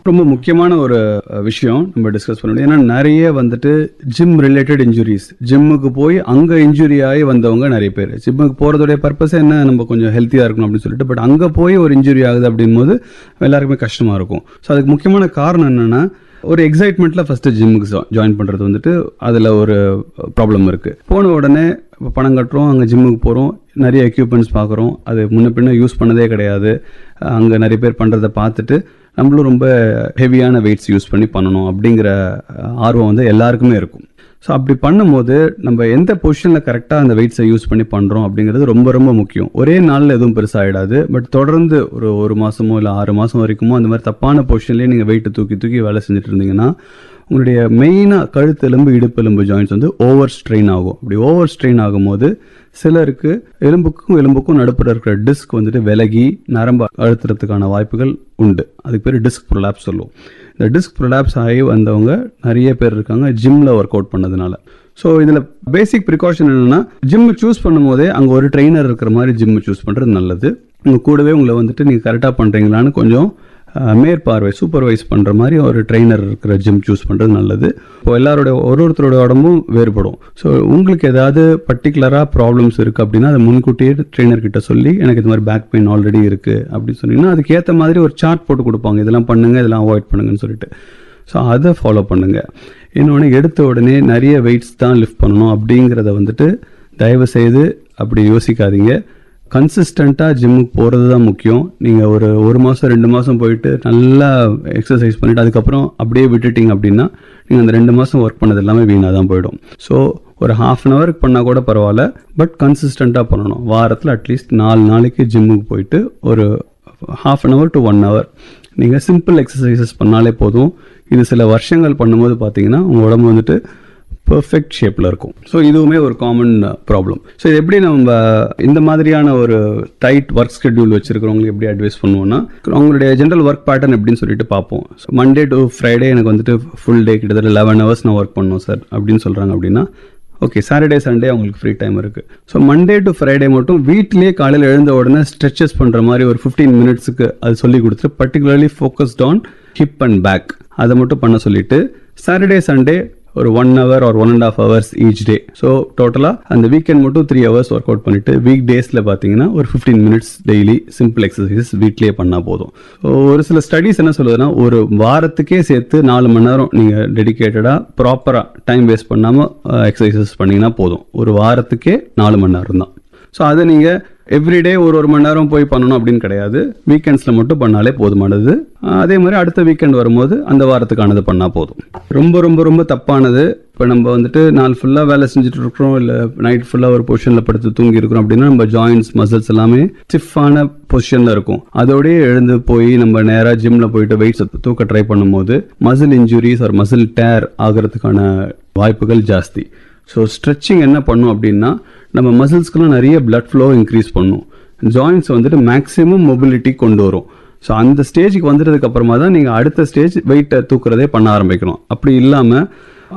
ரொம்ப முக்கியமான ஒரு அஹ், விஷயம் நம்ம டிஸ்கஸ் பண்ண முடியும் ஏன்னா நிறைய வந்துட்டு ஜிம் ரிலேட்டட் இன்ஜுரிஸ் ஜிம்முக்கு போய் அங்கே இன்ஜுரி ஆகி வந்தவங்க நிறைய பேர் ஜிம்முக்கு போகிறதுடைய பர்பஸ் என்ன நம்ம கொஞ்சம் ஹெல்த்தியாக இருக்கணும் அப்படின்னு சொல்லிட்டு பட் அங்கே போய் ஒரு இன்ஜுரி ஆகுது அப்படின் போது எல்லாருக்குமே கஷ்டமாக இருக்கும் ஸோ அதுக்கு முக்கியமான காரணம் என்னென்னா ஒரு எக்ஸைட்மெண்ட்டில் ஃபஸ்ட்டு ஜிம்முக்கு ஜாயின் பண்ணுறது வந்துட்டு அதில் ஒரு ப்ராப்ளம் இருக்குது போன உடனே இப்போ பணம் கட்டுறோம் அங்கே ஜிம்முக்கு போகிறோம் நிறைய எக்யூப்மெண்ட்ஸ் பார்க்குறோம் அது முன்ன பின்ன யூஸ் பண்ணதே கிடையாது அங்கே நிறைய பேர் பண்ணுறதை பார்த்துட்டு நம்மளும் ரொம்ப ஹெவியான வெயிட்ஸ் யூஸ் பண்ணி பண்ணணும் அப்படிங்கிற அஹ், ஆர்வம் வந்து எல்லாருக்குமே இருக்கும் ஸோ அப்படி பண்ணும்போது நம்ம எந்த பொசிஷனில் கரெக்டாக அந்த வெயிட்ஸை யூஸ் பண்ணி பண்ணுறோம் அப்படிங்கிறது ரொம்ப ரொம்ப முக்கியம் ஒரே நாளில் எதுவும் பெருசாகிடாது பட் தொடர்ந்து ஒரு ஒரு மாதமோ இல்லை ஆறு மாதம் வரைக்குமோ அந்த மாதிரி தப்பான பொசிஷன்லேயே நீங்கள் வெயிட்டை தூக்கி தூக்கி வேலை செஞ்சுட்டு இருந்தீங்கன்னா உங்களுடைய மெயினாக கழுத்தெலும்பு இடுப்பெலும்பு ஜாயின்ஸ் வந்து ஓவர் ஸ்ட்ரெயின் ஆகும் அப்படி ஓவர் ஸ்ட்ரெயின் ஆகும்போது சிலருக்கு எலும்புக்கும் எலும்புக்கும் நடுப்புற இருக்கிற டிஸ்க் வந்துட்டு விலகி நரம்பு அழுத்துறதுக்கான வாய்ப்புகள் உண்டு அதுக்கு பேர் டிஸ்க் ப்ரொலாப்ஸ் சொல்லுவோம் இந்த டிஸ்க் ப்ரொலாப்ஸ் ஆகி வந்தவங்க நிறைய பேர் இருக்காங்க ஜிம்மில் ஒர்க் அவுட் பண்ணதுனால ஸோ இதில் பேசிக் ப்ரிகாஷன் என்னென்னா ஜிம்மு சூஸ் பண்ணும்போதே அங்கே ஒரு ட்ரெயினர் இருக்கிற மாதிரி ஜிம்மு சூஸ் பண்ணுறது நல்லது உங்கள் கூடவே உங்களை வந்துட்டு நீங்கள் கரெக்டாக பண்ணுறீங்களான்னு கொஞ்சம் அஹ், மேற்பார்வை சூப்பர்வைஸ் பண்ணுற மாதிரி ஒரு ட்ரெயினர் இருக்கிற ஜிம் சூஸ் பண்ணுறது நல்லது இப்போ எல்லாரோட ஒரு ஒருத்தரோட உடம்பும் வேறுபடும் ஸோ உங்களுக்கு ஏதாவது பர்டிகுலராக ப்ராப்ளம்ஸ் இருக்குது அப்படின்னா அதை முன்கூட்டியே ட்ரெயினர் கிட்ட சொல்லி எனக்கு இது மாதிரி பேக் பெயின் ஆல்ரெடி இருக்குது அப்படின்னு சொன்னீங்கன்னா அதுக்கு ஏற்ற மாதிரி ஒரு சார்ட் போட்டு கொடுப்பாங்க இதெல்லாம் பண்ணுங்க இதெல்லாம் அவாய்ட் பண்ணுங்கன்னு சொல்லிட்டு ஸோ அதை ஃபாலோ பண்ணுங்க இன்னொன்று எடுத்த உடனே நிறைய வெயிட்ஸ் தான் லிஃப்ட் பண்ணணும் அப்படிங்கிறத வந்துட்டு தயவு செய்து அப்படி யோசிக்காதீங்க கன்சிஸ்டண்ட்டாக ஜிம்முக்கு போகிறது தான் முக்கியம் நீங்கள் ஒரு ஒரு மாதம் ரெண்டு மாதம் போயிட்டு நல்லா எக்ஸசைஸ் பண்ணிவிட்டு அதுக்கப்புறம் அப்படியே விட்டுட்டீங்க அப்படின்னா நீங்கள் அந்த ரெண்டு மாதம் ஒர்க் பண்ணது எல்லாமே வீணாக தான் போயிடும் ஸோ ஒரு ஹாஃப் அன் ஹவருக்கு பண்ணால் கூட பரவாயில்ல பட் கன்சிஸ்டண்ட்டாக பண்ணணும் வாரத்தில் அட்லீஸ்ட் நாலு நாளைக்கு ஜிம்முக்கு போயிட்டு ஒரு half an hour to one hour நீங்கள் சிம்பிள் எக்ஸசைசஸ் பண்ணாலே போதும் இது சில வருஷங்கள் பண்ணும்போது பார்த்தீங்கன்னா உங்கள் உடம்பு வந்துட்டு பெர்ஃபெக்ட் ஷேப்பில் இருக்கும் ஸோ இதுவுமே ஒரு காமன் ப்ராப்ளம் ஸோ இது எப்படி நம்ம இந்த மாதிரியான ஒரு டைட் ஒர்க் ஸ்கெட்யூல் வச்சிருக்கிறவங்களுக்கு எப்படி அட்வைஸ் பண்ணுவோம்னா அவங்களுடைய ஜென்ரல் ஒர்க் பேட்டர்ன் எப்படின்னு சொல்லிட்டு பார்ப்போம் மண்டே டு ஃப்ரைடே எனக்கு வந்துட்டு ஃபுல் டே கிட்டத்தட்ட லெவன் ஹவர்ஸ் நான் ஒர்க் பண்ணணும் சார் அப்படின்னு சொல்கிறாங்க அப்படின்னா ஓகே சாட்டர்டே சண்டே அவங்களுக்கு ஃப்ரீ டைம் இருக்குது ஸோ மண்டே டு ஃப்ரைடே மட்டும் வீட்டிலேயே காலையில் எழுந்த உடனே ஸ்ட்ரெச்சஸ் பண்ணுற மாதிரி ஒரு ஃபிஃப்டீன் மினிட்ஸுக்கு அது சொல்லி கொடுத்துட்டு particularly focused on hip and back அதை மட்டும் பண்ண சொல்லிட்டு சாட்டர்டே சண்டே ஒரு one hour or one and half hours each day so டோட்டலாக அந்த வீக்கெண்ட் மட்டும் த்ரீ ஹவர்ஸ் ஒர்க் அவுட் பண்ணிட்டு வீக் டேஸில் பார்த்தீங்கன்னா ஒரு fifteen minutes daily simple exercises வீட்லேயே பண்ணால் போதும் ஸோ ஒரு சில ஸ்டடீஸ் என்ன சொல்லுதுன்னா ஒரு வாரத்துக்கே சேர்த்து நாலு மணி நேரம் நீங்கள் டெடிக்கேட்டடாக ப்ராப்பராக டைம் வேஸ்ட் பண்ணாமல் எக்ஸசைசஸ் பண்ணீங்கன்னா போதும் ஒரு வாரத்துக்கே நாலு மணி நேரம் தான் ஸோ அதை நீங்கள் எவ்ரிடே ஒரு ஒரு மணி நேரம் போய் பண்ணணும் அப்படின்னு கிடையாது வீக்கெண்ட்ஸில் மட்டும் பண்ணாலே போதுமானது அஹ் அதே மாதிரி அடுத்த வீக்கெண்ட் வரும்போது அந்த வாரத்துக்கானது பண்ணால் போதும் ரொம்ப ரொம்ப ரொம்ப தப்பானது இப்போ நம்ம வந்துட்டு நாள் ஃபுல்லாக வேலை செஞ்சுட்டு இருக்கிறோம் இல்லை நைட் ஃபுல்லாக ஒரு பொசிஷனில் படுத்து தூங்கி இருக்கிறோம் அப்படின்னா நம்ம ஜாயின்ஸ் மசில்ஸ் எல்லாமே ஸ்டிஃபான பொசிஷனில் இருக்கும் அதோடயே எழுந்து போய் நம்ம நேராக ஜிம்மில் போயிட்டு வெயிட்ஸ் தூக்க ட்ரை பண்ணும்போது மசில் இன்ஜுரிஸ் ஒரு மசில் டேர் ஆகிறதுக்கான வாய்ப்புகள் ஜாஸ்தி ஸோ ஸ்ட்ரெச்சிங் என்ன பண்ணும் அப்படின்னா நம்ம மசில்ஸ்க்குலாம் நிறைய blood flow இன்க்ரீஸ் பண்ணும் ஜாயின்ஸ் வந்துட்டு மேக்ஸிமம் மொபிலிட்டி கொண்டு வரும் ஸோ அந்த ஸ்டேஜுக்கு வந்துட்டதுக்கு அப்புறமா தான் நீங்கள் அடுத்த ஸ்டேஜ் வெயிட்டை தூக்குறதே பண்ண ஆரம்பிக்கணும் அப்படி இல்லாமல்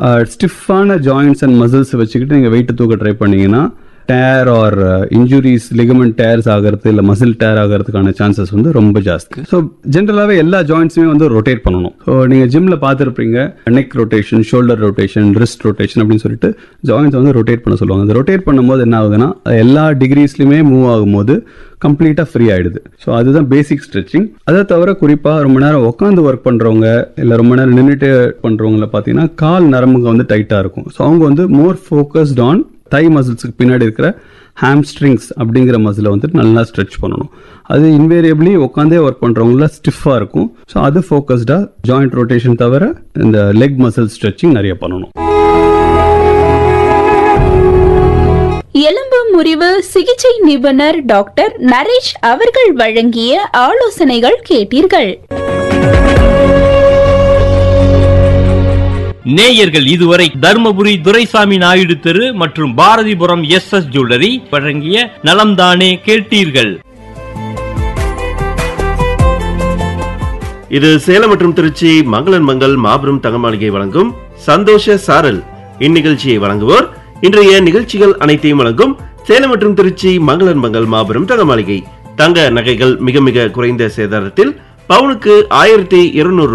ஸ்டிஃபான ஜாயின்ஸ் அண்ட் மசில்ஸ் வச்சுக்கிட்டு நீங்கள் வெயிட்டை தூக்க ட்ரை பண்ணீங்கன்னா tear or injuries ligament tears ஆகிறது இல்லை மசில் டேர் ஆகிறதுக்கான சான்சஸ் வந்து ரொம்ப ஜாஸ்தி ஸோ ஜென்ரலாகவே எல்லா ஜாயின்ஸுமே வந்து ரொட்டேட் பண்ணணும் ஸோ நீங்கள் ஜிம்மில் பார்த்துருப்பீங்க neck rotation shoulder rotation wrist rotation அப்படின்னு சொல்லிட்டு ஜாயின்ஸ் வந்து ரொட்டேட் பண்ண சொல்லுவாங்க அந்த ரொட்டேட் பண்ணும்போது என்ன ஆகுதுன்னா எல்லா டிகிரிஸ்லையுமே மூவ் ஆகும்போது கம்ப்ளீட்டாக ஃப்ரீ ஆயிடுது ஸோ அதுதான் பேசிக் ஸ்ட்ரெச்சிங் அதை தவிர குறிப்பாக ரொம்ப நேரம் உட்காந்து ஒர்க் பண்ணுறவங்க இல்லை ரொம்ப நேரம் நின்றுட்டு பண்ணுறவங்கள பார்த்தீங்கன்னா கால் நரம்புங்க வந்து டைட்டாக இருக்கும் ஸோ அவங்க வந்து மோர் ஃபோக்கஸ்ட் ஆன் தை மசில்ஸுக்கு பின்னாடி இருக்கிற ஹாம்ஸ்ட்ரிங்ஸ் அப்படிங்கிற மசிலை வந்துட்டு நல்லா ஸ்ட்ரெச் பண்ணணும் அது இன்வேரியபிளி உட்காந்தே ஒர்க் பண்ணுறவங்கள ஸ்டிஃபாக இருக்கும் ஸோ அது ஃபோக்கஸ்டாக ஜாயிண்ட் ரொட்டேஷன் தவிர இந்த லெக் மசில் ஸ்ட்ரெச்சிங் நிறைய பண்ணணும் எலும்பு முறிவு சிகிச்சை நிபுணர் டாக்டர் நரேஷ் அவர்கள் வழங்கிய ஆலோசனைகள் கேட்டீர்கள் நேயர்கள் இதுவரை தர்மபுரி துரைசாமி நாயுடு தெரு மற்றும் பாரதிபுரம் எஸ் எஸ் ஜுவல்லரி வழங்கிய நலம்தானே கேட்டீர்கள் இது சேலம் மற்றும் திருச்சி மங்களன் மங்கள் மாபெரும் தங்கமாளிகை வழங்கும் சந்தோஷ சாரல் இந்நிகழ்ச்சியை வழங்குவோர் இன்றைய நிகழ்ச்சிகள் அனைத்தையும் வழங்கும் சேலம் மற்றும் திருச்சி மங்களன் மங்கள் மாபெரும் தங்கமாளிகை தங்க நகைகள் மிக மிக குறைந்த சேதாரத்தில் பவுனுக்கு ஆயிரத்தி இருநூறு